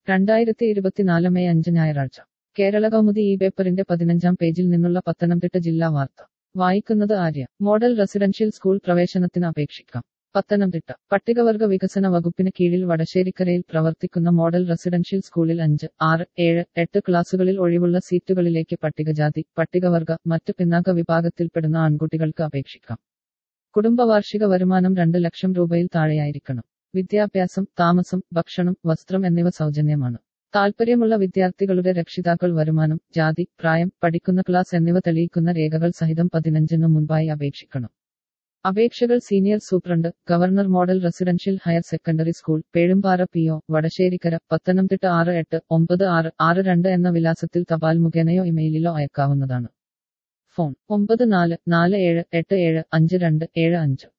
രണ്ടായിരത്തി ഇരുപത്തിനാല് മെയ് അഞ്ച് ഞായറാഴ്ച കേരള കൗമുദി ഈ പേപ്പറിന്റെ പതിനഞ്ചാം പേജിൽ നിന്നുള്ള പത്തനംതിട്ട ജില്ലാ വാർത്ത വായിക്കുന്നത് ആര്യ മോഡൽ റെസിഡൻഷ്യൽ സ്കൂൾ പ്രവേശനത്തിന് അപേക്ഷിക്കാം പത്തനംതിട്ട പട്ടികവർഗ വികസന വകുപ്പിന് കീഴിൽ വടശ്ശേരിക്കരയിൽ പ്രവർത്തിക്കുന്ന മോഡൽ റെസിഡൻഷ്യൽ സ്കൂളിൽ അഞ്ച് ആറ് ഏഴ് എട്ട് ക്ലാസുകളിൽ ഒഴിവുള്ള സീറ്റുകളിലേക്ക് പട്ടികജാതി പട്ടികവർഗ മറ്റ് പിന്നാക്ക വിഭാഗത്തിൽപ്പെടുന്ന ആൺകുട്ടികൾക്ക് അപേക്ഷിക്കാം കുടുംബ വാർഷിക വരുമാനം രണ്ട് ലക്ഷം രൂപയിൽ താഴെയായിരിക്കണം വിദ്യാഭ്യാസം താമസം ഭക്ഷണം വസ്ത്രം എന്നിവ സൗജന്യമാണ് താൽപ്പര്യമുള്ള വിദ്യാർത്ഥികളുടെ രക്ഷിതാക്കൾ വരുമാനം ജാതി പ്രായം പഠിക്കുന്ന ക്ലാസ് എന്നിവ തെളിയിക്കുന്ന രേഖകൾ സഹിതം പതിനഞ്ചിന് മുൻപായി അപേക്ഷിക്കണം അപേക്ഷകൾ senior superintendent government model residential higher secondary school Pezhumpara P O Vadasserikkara Pathanamthitta ആറ് എട്ട് ഒമ്പത് ആറ് ആറ് രണ്ട് എന്ന വിലാസത്തിൽ തപാൽ മുഖേനയോ ഇമെയിലിലോ അയക്കാവുന്നതാണ് ഫോൺ ഒമ്പത് നാല് നാല് ഏഴ് എട്ട് ഏഴ് അഞ്ച് രണ്ട് ഏഴ് അഞ്ച്